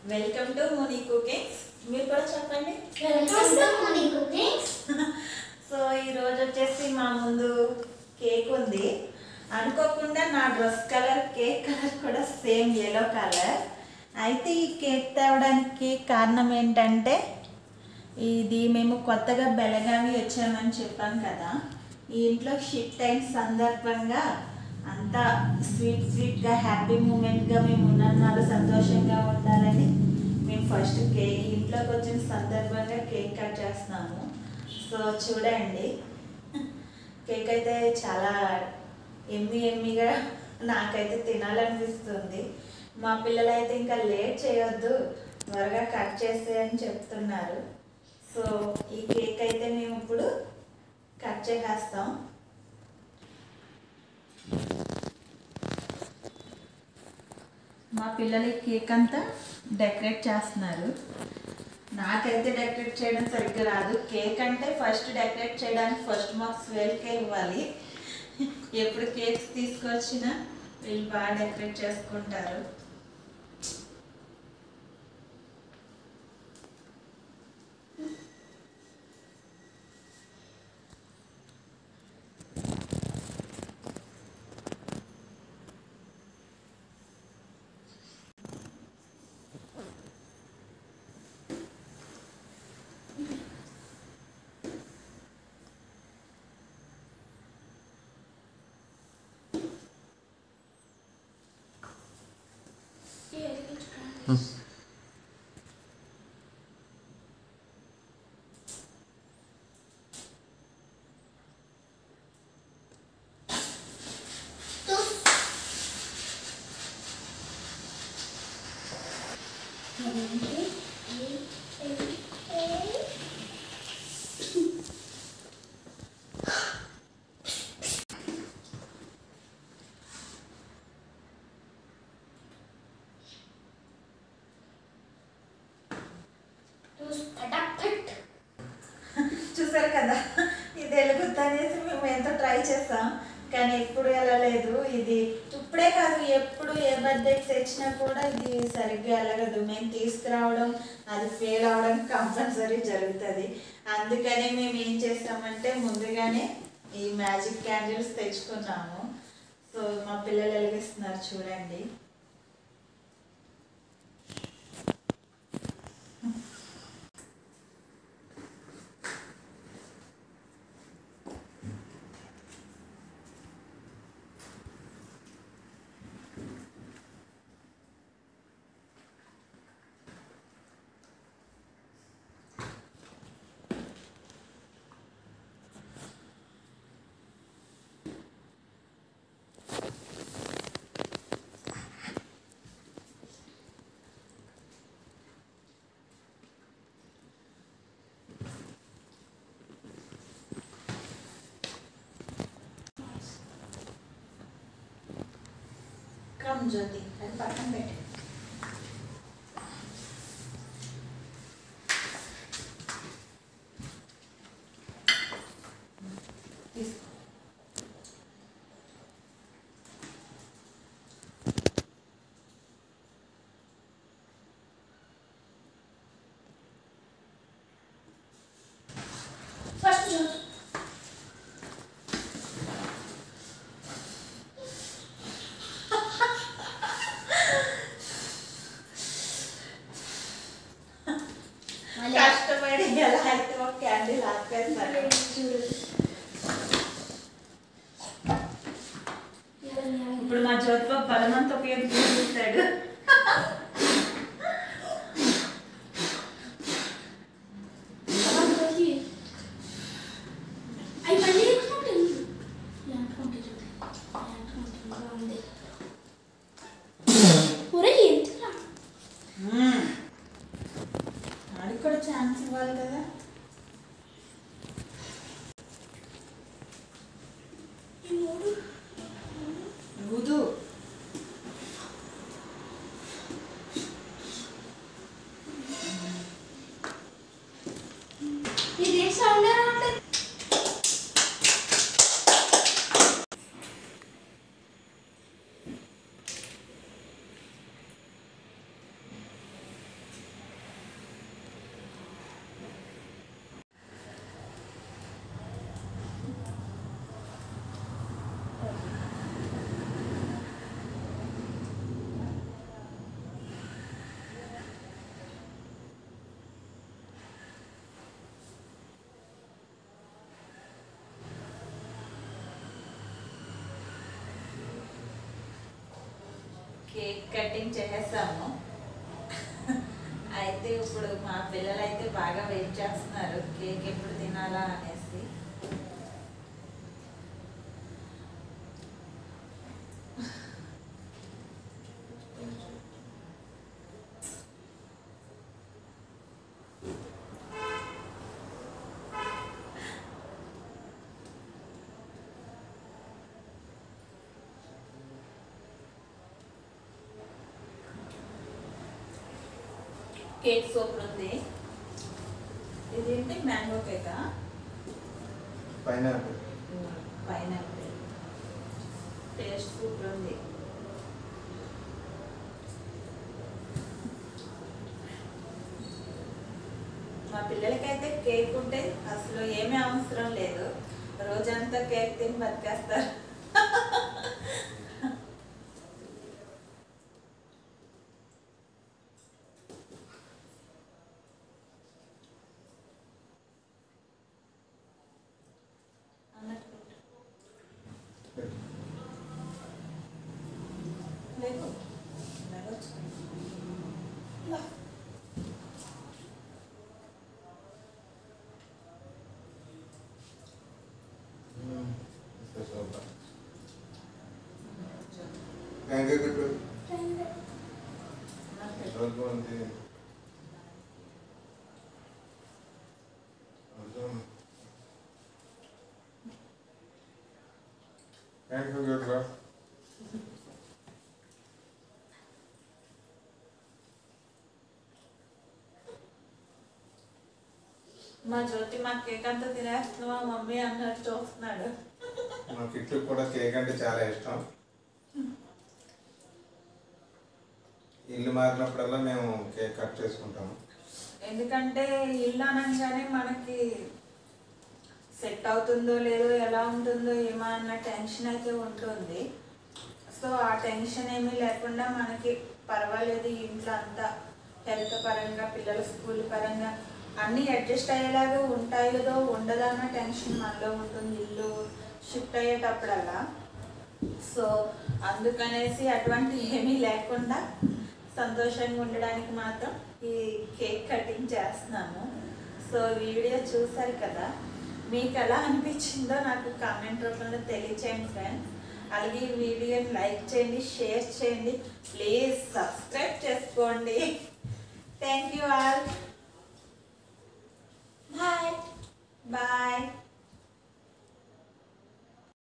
welcome to మోనీ cookings మీరు కూడా చెప్పండి welcome to Mani cookings so ఈరోజు వచ్చేసి మా ముందు కేక్ ఉంది అనుకోకుండా నా డ్రెస్ కలర్ కేక్ కలర్ కూడా సేమ్ ఎల్లో కలర్ అయితే ఈ కేక్ తేవడానికి కారణం ఏంటంటే ఇది మేము కొత్తగా బెలగావి వచ్చామని చెప్పాం కదా ఈ ఇంట్లో షిఫ్ట్ అయిన సందర్భంగా అంతా స్వీట్ స్వీట్గా హ్యాపీ మూమెంట్గా మేము ఉన్నన్నాళ్ళు సంతోషంగా ఉండాలని మేము ఫస్ట్ కేక్ ఇంట్లోకి వచ్చిన సందర్భంగా కేక్ కట్ చేస్తున్నాము సో చూడండి కేక్ అయితే చాలా ఎమ్మి ఎమ్మిగా నాకైతే తినాలనిపిస్తుంది మా పిల్లలు అయితే ఇంకా లేట్ చేయొద్దు త్వరగా కట్ చేసే అని చెప్తున్నారు సో ఈ కేక్ అయితే మేము ఇప్పుడు కట్ చేసేస్తాం మా పిల్లలు ఈ కేక్ అంతా డెకరేట్ చేస్తున్నారు నాకైతే డెకరేట్ చేయడం సరిగ్గా రాదు కేక్ అంటే ఫస్ట్ డెకరేట్ చేయడానికి ఫస్ట్ మాకు స్వెల్కే ఇవ్వాలి ఎప్పుడు కేక్స్ తీసుకొచ్చినా వీళ్ళు బాగా డెకరేట్ చేసుకుంటారు ఫటాఫట్ చూసారు కదా ఇది ఎలుగుద్ది అనేసి మేము ఎంతో ట్రై చేస్తాం కానీ ఎప్పుడు వెళ్ళలేదు ఇది ఇప్పుడే కాదు ఎప్పుడు ఏ బర్త్డేకి తెచ్చినా కూడా ఇది సరిగ్గా వెళ్ళగదు మేము తీసుకురావడం అది ఫెయిల్ అవడం కంపల్సరీ జరుగుతుంది అందుకని మేము ఏం చేస్తామంటే ముందుగానే ఈ మ్యాజిక్ క్యాండిల్స్ తెచ్చుకున్నాము సో మా పిల్లలు వెలిగిస్తున్నారు చూడండి కమ్ జ్యోతి అది పక్కన పెట్టి తీసుకో ఫస్ట్ చూడు మళ్ళీ కష్టపడి ఎలా అయితే ఒక క్యాండిల్ ఆపేస్తాను చూడు ఇప్పుడు మా జ్యోతిబాబు బలమంత ఉపయోగించుతాడు అవి మళ్ళీ ఎక్కుతుంటాయి అనుకుంటే చూడు అనుకుంటుంది ఒరే ఎందుకురా వాడికి కూడా ఛాన్స్ ఇవ్వాలి కదా ఈ మూడు ఊదు ఇదే సౌండ్ రావట్లేదు కేక్ కటింగ్ చేసేసాము అయితే ఇప్పుడు మా పిల్లలు అయితే బాగా వెయిట్ చేస్తున్నారు కేక్ ఎప్పుడు తినాలా అనేసి కేక్ సూపర్ ఉంది ఇదేంటి మ్యాంగో కేకా పైనాపిల్ పైనాపిల్ టేస్ట్ సూపర్ ఉంది మా పిల్లలకైతే కేక్ ఉంటే అసలు ఏమీ అవసరం లేదు రోజంతా కేక్ తిని బతికేస్తారు అన్నట్టు లేకు లేవచ్చు సూపర్ థ్యాంక్ యూ గుడ్ రోజు ఉంది థ్యాంక్ యూ గుడ్ మా జ్యోతి మా కేక్ అంతా తినేస్తున్నావా మమ్మీ అన్నట్టు చూస్తున్నాడు మా కిట్లు కూడా కేక్ అంటే చాలా ఇష్టం ఇల్లు మారినప్పుడల్లా మేము కేక్ కట్ చేసుకుంటాము ఎందుకంటే ఇల్లు అనగానే మనకి సెట్ అవుతుందో లేదో ఎలా ఉంటుందో ఏమో అన్న టెన్షన్ అయితే ఉంటుంది సో ఆ టెన్షన్ ఏమీ లేకుండా మనకి పర్వాలేదు ఈ ఇంట్లో అంతా హెల్త్ పరంగా పిల్లల స్కూల్ పరంగా అన్నీ అడ్జస్ట్ అయ్యేలాగా ఉంటాయో ఉండదా అన్న టెన్షన్ మనలో ఉంటుంది ఇల్లు షిఫ్ట్ అయ్యేటప్పుడల్లా సో అందుకనేసి అటువంటి ఏమీ లేకుండా సంతోషంగా ఉండడానికి మాత్రం ఈ కేక్ కటింగ్ చేస్తున్నాము సో వీడియో చూసారు కదా మీకు ఎలా అనిపించిందో నాకు కామెంట్ రూపంలో తెలియచేయండి ఫ్రెండ్స్ అలాగే ఈ వీడియోని లైక్ చేయండి షేర్ చేయండి ప్లీజ్ సబ్స్క్రైబ్ చేసుకోండి థ్యాంక్ యూ ఆల్